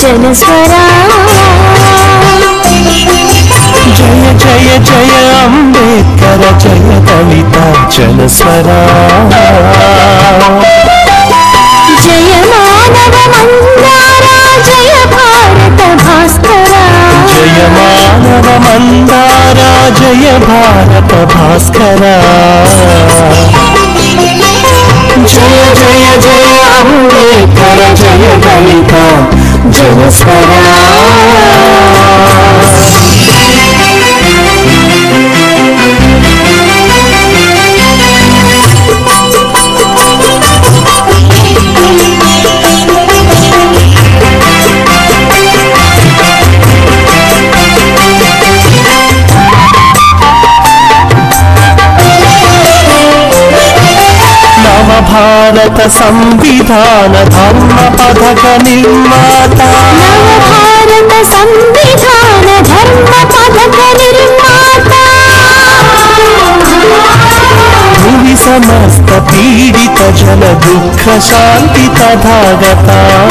జనస్వరా జయ జయ జయ అంబేద్కర జయ దళిత జనస్వరా జయ మానవ మందారా జయ భారత భాస్కరా జయ మానవ మందారా జయ భారత భాస్కరా జయ జయ జయ అంబేద్కర జయ దళిత జనస్వరా నవభారత సంవిధాన ధర్మ పథక నిర్మాత నవ భారత సంవిధాన ధర్మ పథక నిర్మాత భువి సమస్త పీడిత జన దుఃఖ శాంతి తథాగత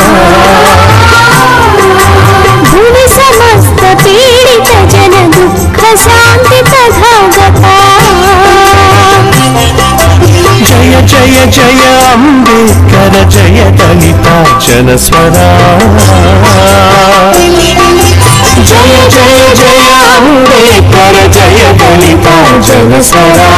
భువి సమస్త పీడిత జన దుఃఖ శాంతి తథాగత జయ జయ జయ అంబేద్కర జయ దళిత జనస్వరా జయ జయ జయ అంబేద్కర జయ దళిత జనస్వరా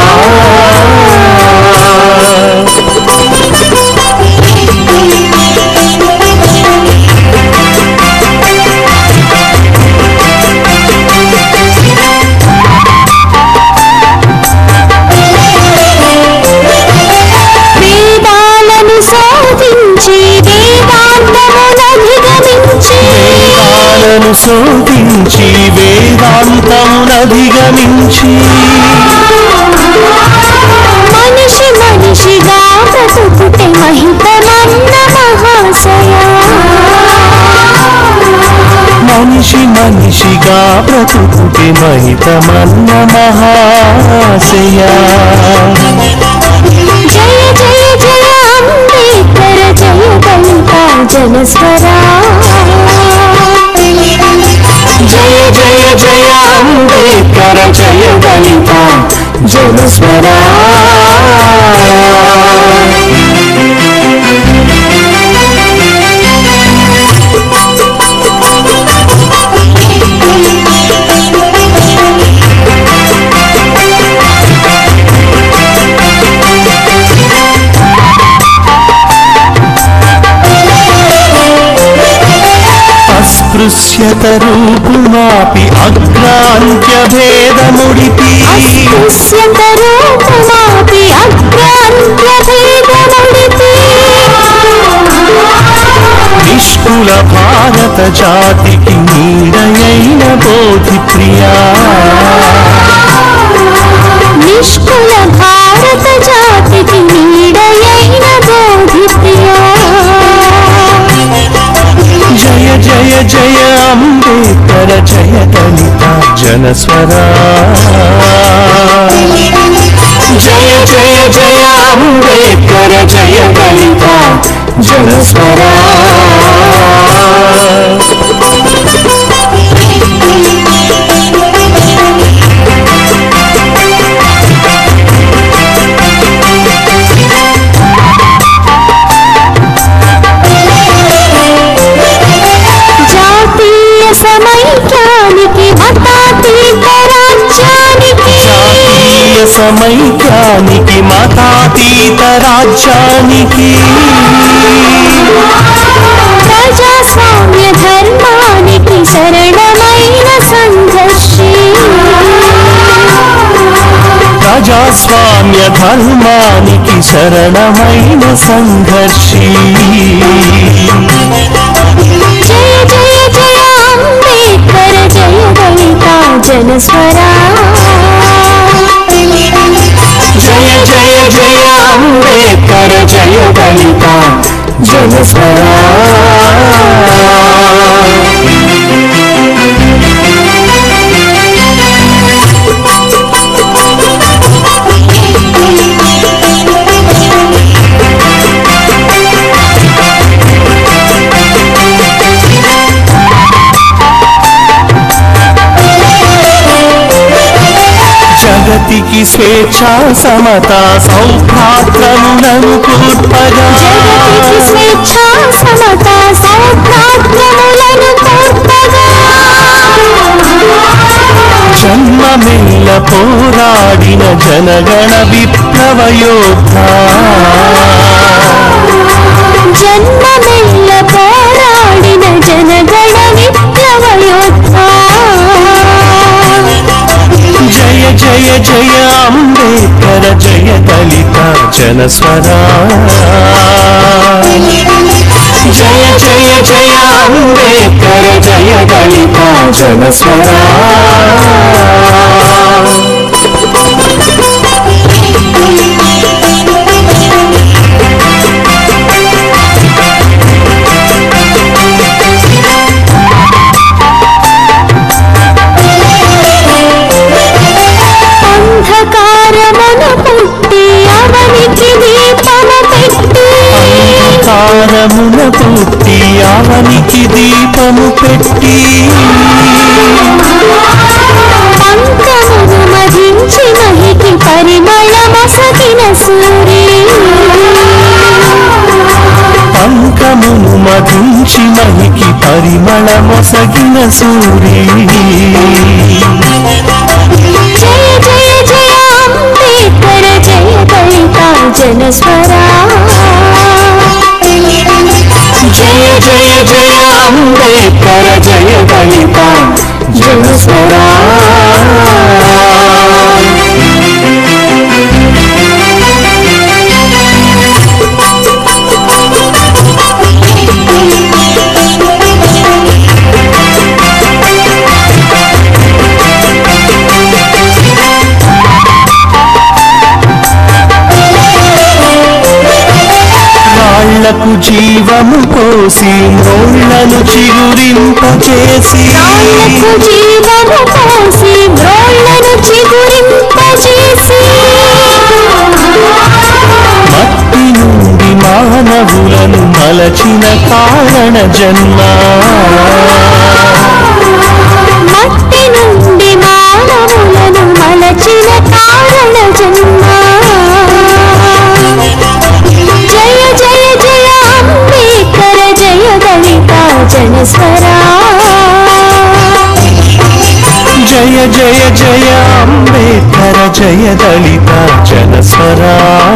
వేదాలను శోధించి వేదాంతమునధిగమించి వేదాలను శోధించి వేదాంతమునధిగమించి మనిషి మనిషిగా బ్రతుకుటే మహితమన్న మహాశయ మనిషి మనిషిగా బ్రతుకుటి మహితమన్న మహాశయ జయ జయ జయ అంబేద్కర జయ దళిత జనస్వరా జయ జయ జయ అంబేద్కర జయ దళిత జనస్వరా అస్పృశ్యత రూపుమాపి అగ్రాంత్య భేదముడిపి అస్పృశ్యత రూపమాపి అగ్రాంత్య భేదముడితి నిష్కుల భారత జాతికి నీడయైన బోధి ప్రియా నిష్కుల భారత జాతికి నీడయైన బోధి ప్రియా జయ జయ జయ అంబేద్కర జయ దళిత జనస్వరా జయ జయ జయ అంబేద్కర జయ దళిత జనస్వరా జాతీయ సమైక్యానికి మతాతీత రాజ్యానికి జాతీయ సమైక్యానికి మతాతీత రాజ్యానికి ప్రజాస్వామ్య ధర్మానికి శరణమైన సంఘర్షి ప్రజాస్వామ్య ధర్మానికి శరణమైన సంఘర్షి జయ జయ జయ అంబేద్కర జయ దళిత జనస్వరా జయ జయ జయ అంబేద్కర జయ దళిత జనస్వరా జయ జగతికి స్వేచ్ఛ సమత సౌభాగ్యములను కూర్పగా జగతికి స్వేచ్ఛ సమత సౌభాగ్యములను కోర్పగా జన్మమెల్ల పోరాడిన జనగణ విప్లవ యోధ జన్మమెల్ల పోరాడిన జనగణ విప్లవ యోధ జయ జయ జయ అంబేద్కర జయ దళిత జనస్వరా జయ జయ జయ అంబేద్కర జయ దళిత జనస్వరా అంధకారమును పుట్టి అవనికి దీపము పెట్టి తారమున పుట్టి అవనికి దీపము పెట్టి పంకమును మధించి మహికి పరిమళమసగిన సూరి పంకమును మధించి మహికి పరిమళ మొసగిన సూరి జయ జయ జయ అంబేద్కర జయ దళిత జనస్వరా జయ జయ జయ అంబేద్కర జయ దళిత జనస్వరా రాళ్లకు జీవము పోసి నోళ్లను చిగురింపచేసి రాళ్లకు జీవము పోసి బ్రోళ్లను చిగురింపజేసి మట్టి నుండి మానవులను మలచిన కారణ జన్మ మట్టి నుండి మానవులను మలచిన కారణ జన్మ జయ జయ జయ అంబేద్కర జయ దళిత జనస్వరా జయ జయ జయ అంబేద్కర జయ దళిత జనస్వరా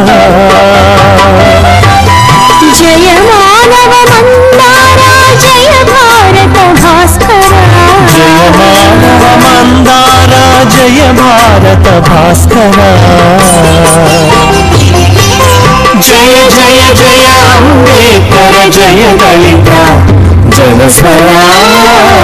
జయ మానవ మందారా జయ భారత భాస్కర జయ మానవ మందార జయ భారత భాస్కర జయ జయ జయ అంబేద్కర జయ దళిత జనస్వరా